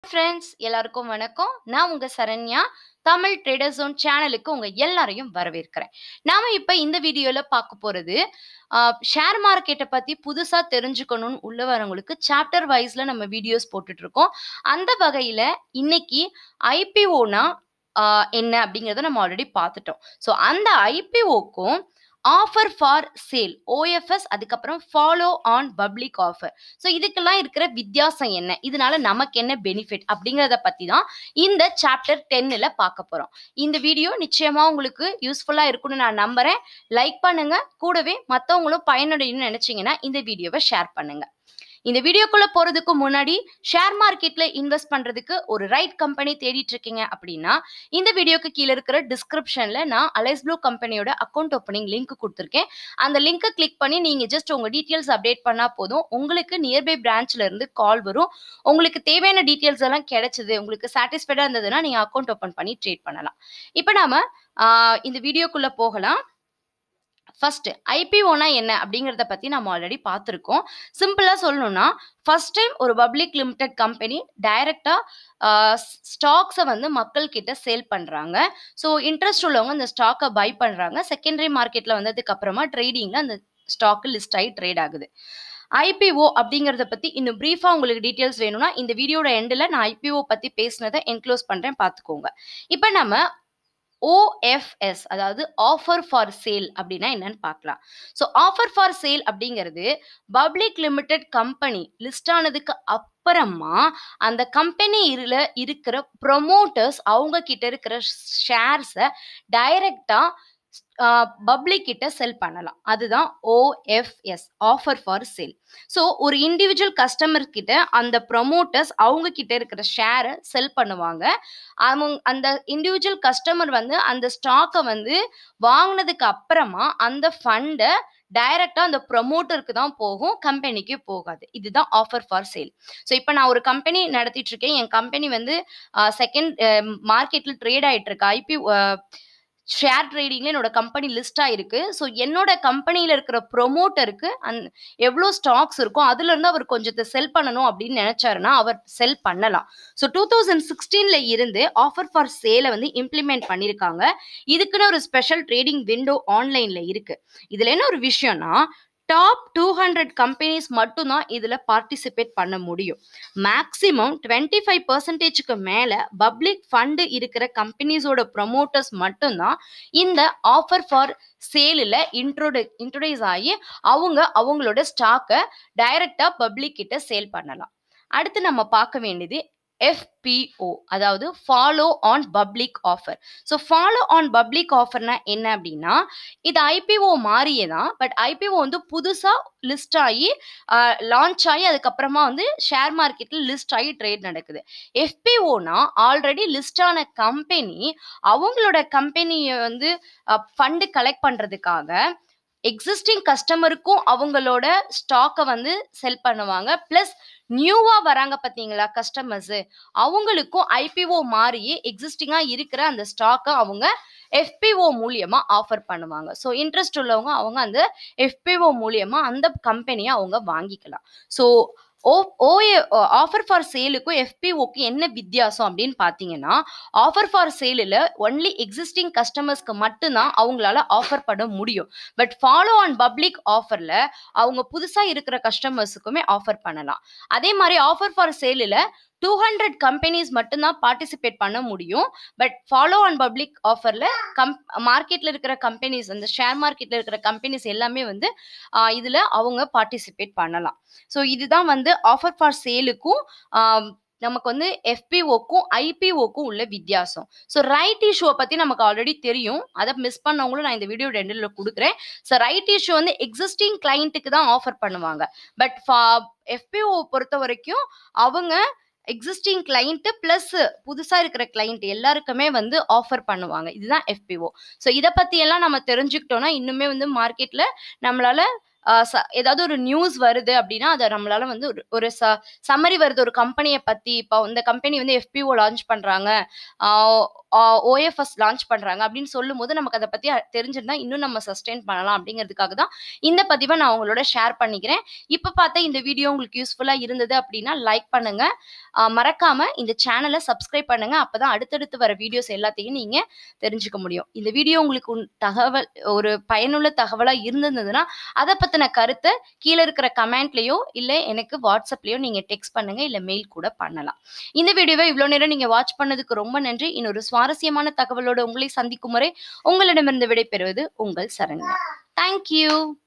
Friends எல்லாருக்கும் வணக்கம் நான் உங்க சரண்யா தமிழ் ட்ரேடர் ஜோன் சேனலுக்கு உங்க எல்லாரையும் வரவேற்கிறேன் நாம இப்ப இந்த வீடியோல பார்க்க போறது ஷேர் மார்க்கெட்டை பத்தி புதுசா தெரிஞ்சுக்கணும்னு உள்ள வரவங்களுக்கு சாப்டர் வைஸ்ல நம்ம வீடியோஸ் போட்டுட்டு இருக்கோம் அந்த வகையில இன்னைக்கு ஐபிஓனா என்ன அப்படிங்கிறத நம்ம ஆல்ரெடி பார்த்துட்டோம் ஸோ அந்த ஐபிஓக்கும் ஆஃபர் ஃபார் சேல் ஓஎஃப்எஸ் அதுக்கப்புறம் follow on public offer so இதுக்கெல்லாம் இருக்கிற வித்தியாசம் என்ன இதனால நமக்கு என்ன பெனிஃபிட் அப்படிங்கிறத பற்றி தான் இந்த சாப்டர் டென்னில் பார்க்க போகிறோம் இந்த வீடியோ நிச்சயமாக உங்களுக்கு யூஸ்ஃபுல்லாக இருக்கும்னு நான் நம்புகிறேன் லைக் பண்ணுங்க கூடவே மற்றவங்களும் பயனடையணும்னு நினச்சிங்கன்னா இந்த வீடியோவை ஷேர் பண்ணுங்க இந்த வீடியோக்குள்ள போறதுக்கு முன்னாடி ஷேர் மார்க்கெட்ல இன்வெஸ்ட் பண்றதுக்கு ஒரு ரைட் கம்பெனி தேடிட்டு இருக்கீங்க அப்படின்னா இந்த வீடியோக்கு கீழே இருக்கிற டிஸ்கிரிப்ஷன்ல நான் அலைஸ் ப்ளூ கம்பெனியோட அக்கௌண்ட் ஓப்பனிங் லிங்க் கொடுத்துருக்கேன் அந்த லிங்கை கிளிக் பண்ணி நீங்க ஜஸ்ட் உங்க டீட்டெயில்ஸ் அப்டேட் பண்ணா போதும் உங்களுக்கு நியர்பை பிரான்ச்ல இருந்து கால் வரும் உங்களுக்கு தேவையான டீட்டெயில்ஸ் எல்லாம் கிடைச்சது உங்களுக்கு சாட்டிஸ்ஃபைடா இருந்ததுன்னா நீங்க அக்கௌண்ட் ஓப்பன் பண்ணி ட்ரேட் பண்ணலாம் இப்போ நாம ஆஹ், இந்த வீடியோக்குள்ள போகலாம் ஃபர்ஸ்ட் ஐபிஓனா என்ன அப்படிங்கிறத பத்தி நம்ம ஆல்ரெடி பார்த்துருக்கோம் சிம்பிளா சொல்லணும்னா ஃபர்ஸ்ட் டைம் ஒரு பப்ளிக் லிமிடெட் கம்பெனி டைரக்டா ஸ்டாக்ஸை வந்து மக்கள் கிட்ட சேல் பண்றாங்க ஸோ இன்ட்ரெஸ்ட் உள்ளவங்க அந்த ஸ்டாக்கை பை பண்றாங்க செகண்டரி மார்க்கெட்ல வந்ததுக்கு அப்புறமா ட்ரேடிங்ல அந்த ஸ்டாக் லிஸ்ட் ஆகி ட்ரேட் ஆகுது ஐபிஓ அப்படிங்கிறத பத்தி இன்னும் பிரீஃபா உங்களுக்கு டீட்டெயில்ஸ் வேணும்னா இந்த வீடியோட எண்டில் நான் ஐபிஓ பத்தி பேசினதை என்க்ளோஸ் பண்றேன் பார்த்துக்கோங்க இப்போ நம்ம ஓஎஃப்எஸ் அதாவது ஆஃபர் ஃபார் சேல் அப்படின்னா என்னன்னு பார்க்கலாம் ஸோ ஆஃபர் ஃபார் சேல் அப்படிங்கிறது பப்ளிக் லிமிடெட் கம்பெனி லிஸ்ட் ஆனதுக்கு அப்புறமா அந்த கம்பெனியில் இருக்கிற ப்ரொமோட்டர்ஸ் அவங்க கிட்ட இருக்கிற ஷேர்ஸை டைரக்டா பப்ளிக் கிட்ட செல் பண்ணலாம் அதுதான் OFS offer for sale so ஒரு இண்டிவிஜுவல் கஸ்டமர் கிட்ட அந்த ப்ரொமோட்டர்ஸ் அவங்க கிட்ட இருக்கிற ஷேரை செல் பண்ணுவாங்க அவங்க அந்த இண்டிவிஜுவல் கஸ்டமர் வந்து அந்த ஸ்டாக்கை வந்து வாங்கினதுக்கு அப்புறமா அந்த ஃபண்டை டைரக்டா அந்த ப்ரொமோட்டருக்கு தான் போகும் கம்பெனிக்கு போகாது இதுதான் ஆஃபர் ஃபார் சேல் ஸோ இப்போ நான் ஒரு கம்பெனி நடத்திட்டு இருக்கேன் என் கம்பெனி வந்து செகண்ட் மார்க்கெட்ல ட்ரேட் ஆயிட்டு இருக்கு ஐபி ஷேர் ட்ரேடிங்ல என்னோட கம்பெனி லிஸ்ட் ஆயிருக்கு ஸோ என்னோட கம்பெனியில் இருக்கிற ப்ரொமோட்டருக்கு அந் எவ்வளோ ஸ்டாக்ஸ் இருக்கோ அதுல இருந்து அவர் கொஞ்சத்தை செல் பண்ணணும் அப்படின்னு நினைச்சாருன்னா அவர் செல் பண்ணலாம் ஸோ டூ தௌசண்ட் சிக்ஸ்டீன்ல இருந்து ஆஃபர் ஃபார் சேலை வந்து இம்ப்ளிமெண்ட் பண்ணியிருக்காங்க இதுக்குன்னு ஒரு ஸ்பெஷல் ட்ரேடிங் விண்டோ ஆன்லைன்ல இருக்கு இதுல என்ன ஒரு விஷயம்னா டாப் டூ ஹண்ட்ரட் கம்பெனிஸ் மட்டும்தான் இதில் பார்ட்டிசிபேட் பண்ண முடியும் மேக்ஸிமம் டுவெண்ட்டி ஃபைவ் பர்சன்டேஜுக்கு மேலே பப்ளிக் ஃபண்டு இருக்கிற கம்பெனிஸோட ப்ரொமோட்டர்ஸ் மட்டும்தான் இந்த ஆஃபர் ஃபார் சேலில் இன்ட்ரோடு இன்ட்ரோடியூஸ் ஆகி அவங்க அவங்களோட ஸ்டாக்கை டைரக்டாக பப்ளிக் கிட்ட சேல் பண்ணலாம் அடுத்து நம்ம பார்க்க வேண்டியது எஃபிஓ அதாவது follow on public offer so follow on public ஆஃபர்னா என்ன அப்படின்னா இது ஐபிஓ மாறியே தான் பட் ஐபிஓ வந்து புதுசாக லிஸ்ட் ஆகி லான்ச் ஆகி அதுக்கப்புறமா வந்து ஷேர் மார்க்கெட்டில் லிஸ்ட் ஆகி ட்ரேட் நடக்குது எஃபிஓனா ஆல்ரெடி லிஸ்ட் ஆன கம்பெனி அவங்களோட கம்பெனியை வந்து ஃபண்டு கலெக்ட் பண்ணுறதுக்காக எக்ஸிஸ்டிங் கஸ்டமருக்கும் அவங்களோட ஸ்டாக்கை வந்து செல் பண்ணுவாங்க ப்ளஸ் நியூவா வராங்க பார்த்தீங்களா கஸ்டமர்ஸ் அவங்களுக்கும் ஐபிஓ மாறியே எக்ஸிஸ்டிங்கா இருக்கிற அந்த ஸ்டாக்கை அவங்க எஃபிஓ மூலியமா ஆஃபர் பண்ணுவாங்க ஸோ இன்ட்ரெஸ்ட் உள்ளவங்க அவங்க அந்த எஃபிஓ மூலியமா அந்த கம்பெனியை அவங்க வாங்கிக்கலாம் ஸோ ஓ ஓஏ ஆஃபர் ஃபார் சேலுக்கும் எஃபிஓக்கும் என்ன வித்தியாசம் அப்படின்னு பார்த்தீங்கன்னா ஆஃபர் ஃபார் சேலில் ஒன்லி எக்ஸிஸ்டிங் கஸ்டமர்ஸ்க்கு மட்டும்தான் அவங்களால ஆஃபர் பண்ண முடியும் பட் ஃபாலோ ஆன் பப்ளிக் ஆஃபரில் அவங்க புதுசாக இருக்கிற கஸ்டமர்ஸுக்குமே ஆஃபர் பண்ணலாம் அதே மாதிரி ஆஃபர் ஃபார் சேலில் டூ ஹண்ட்ரட் கம்பெனிஸ் மட்டும்தான் பார்ட்டிசிபேட் பண்ண முடியும் பட் ஃபாலோ ஆன் பப்ளிக் ஆஃபரில் கம் மார்க்கெட்டில் இருக்கிற கம்பெனிஸ் அந்த ஷேர் மார்க்கெட்டில் இருக்கிற கம்பெனிஸ் எல்லாமே வந்து இதில் அவங்க பார்ட்டிசிபேட் பண்ணலாம் ஸோ இதுதான் வந்து ஆஃபர் ஃபார் சேலுக்கும் நமக்கு வந்து எஃபிஓக்கும் ஐபிஓக்கும் உள்ள வித்தியாசம் ஸோ ரைட் இஷ்யூவை பற்றி நமக்கு ஆல்ரெடி தெரியும் அதை மிஸ் பண்ணவங்களும் நான் இந்த வீடியோ ரெண்டில் கொடுக்குறேன் ஸோ ரைட் இஷ்யூ வந்து எக்ஸிஸ்டிங் கிளைண்ட்டுக்கு தான் ஆஃபர் பண்ணுவாங்க பட் எஃபிஓ பொறுத்த வரைக்கும் அவங்க எக்ஸிஸ்டிங் கிளைண்ட்டு ப்ளஸ் புதுசாக இருக்கிற கிளைண்ட் எல்லாருக்குமே வந்து ஆஃபர் பண்ணுவாங்க இதுதான் எஃபிஓ ஸோ இதை பற்றி எல்லாம் நம்ம தெரிஞ்சுக்கிட்டோம்னா இன்னுமே வந்து மார்க்கெட்டில் நம்மளால அ ச ஏதாவது ஒரு நியூஸ் வருது அப்படின்னா, அத நம்மளால வந்து ஒரு ஒரு ச சம்மரி வருது ஒரு கம்பெனிய பத்தி. இப்போ இந்த கம்பெனி வந்து எஃபிஓ லான்ச் பண்றாங்க. ஆ ஆ ஓஎஃப்எஸ் லான்ச் பண்றாங்க அப்படின்னு சொல்லும்போது, நமக்கு அத பத்தி தெரிஞ்சிருந்தா இன்னும் நம்ம சஸ்டெயின் பண்ணலாம் அப்படிங்கிறதுக்காக தான் இந்த பதிவ நான் உங்களோட ஷேர் பண்ணிக்கிறேன். இப்ப பார்த்த இந்த வீடியோ உங்களுக்கு யூஸ்ஃபுல்லா இருந்தது அப்படின்னா, லைக் பண்ணுங்க. அ மறக்காம இந்த சேனல சப்ஸ்கிரைப் பண்ணுங்க. அப்பதான் அடுத்தடுத்து வர வீடியோஸ் எல்லாத்தையும் நீங்க தெரிஞ்சுக்க முடியும். இந்த வீடியோ உங்களுக்கு உன் தகவல் ஒரு பயனுள்ள தகவலா இருந்திருந்ததுன்னா, அத பத்தின கருத்த கீழ இருக்கிற கமெண்ட்லயோ, இல்ல எனக்கு WhatsAppலயோ நீங்க டெக்ஸ்ட் பண்ணுங்க. இல்ல மெயில் கூட பண்ணலாம். இந்த வீடியோவ இவ்ளோ நேரம் நீங்க வாட்ச் பண்ணதுக்கு ரொம்ப நன்றி. இன்னொரு சுவாரஸ்யமான தகவலோட உங்களை சந்திக்கும் வரை உங்களிடமிருந்து விடைபெறுவது உங்கள் சரண்யா. Thank you.